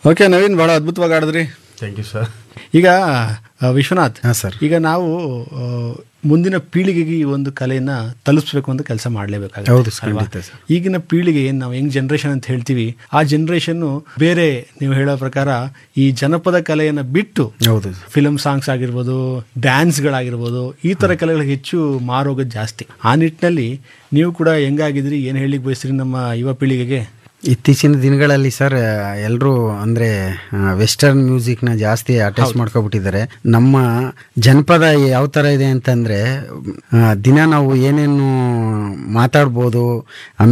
Okay Naveen ಬಹಳ ಅದ್ಭುತವಾಗಿ ಆಡಿದ್ರಿ thank you sir ಈಗ ಆ, ವಿಶ್ವನಾಥ್ ಹಾಂ ಸರ್ ಈಗ ನಾವು ಆ, ಮುಂದಿನ ಪೀಳಿಗೆಗೆ ಈ ಒಂದು ಕಲೆಯನ್ನ ತಲುಪಿಸ್ಬೇಕು ಅಂತ ಕೆಲಸ ಹೌದು ಮಾಡಲೇಬೇಕಾಗುತ್ತೆ ಸರ್, ಖಂಡಿತ ಸರ್. ಈಗಿನ ಪೀಳಿಗೆ ಏನ್ ನಾವು ಯಂಗ್ ಜನರೇಷನ್ ಅಂತ ಹೇಳ್ತೀವಿ ಆ ಜನರೇಷನ್ ಬೇರೆ ನೀವು ಹೇಳೋ ಪ್ರಕಾರ ಈ ಜನಪದ ಕಲೆಯನ್ನ ಬಿಟ್ಟು ಹೌದು ಫಿಲಮ್ ಸಾಂಗ್ಸ್ ಆಗಿರ್ಬೋದು ಡ್ಯಾನ್ಸ್ಗಳಾಗಿರ್ಬೋದು ಈ ಥರ ಕಲೆಗಳಿಗೆ ಹೆಚ್ಚು ಮಾರೋಗೋದು ಜಾಸ್ತಿ ಆ ನಿಟ್ಟಿನಲ್ಲಿ ನೀವು ಕೂಡ ಹೆಂಗಾಗಿದ್ರಿ ಏನು ಹೇಳಿಕ್ ಬಯಸ್ತೀರಿ ನಮ್ಮ ಯುವ ಪೀಳಿಗೆಗೆ ಇತ್ತೀಚಿನ ದಿನಗಳಲ್ಲಿ ಸರ್ ಎಲ್ಲರೂ ಅಂದರೆ ವೆಸ್ಟರ್ನ್ ಮ್ಯೂಸಿಕ್ನ ಜಾಸ್ತಿ ಅಟ್ಯಾಚ್ ಮಾಡ್ಕೊಬಿಟ್ಟಿದ್ದಾರೆ ನಮ್ಮ ಜನಪದ ಯಾವ ಥರ ಇದೆ ಅಂತಂದರೆ ದಿನ ನಾವು ಏನೇನು ಮಾತಾಡ್ಬೋದು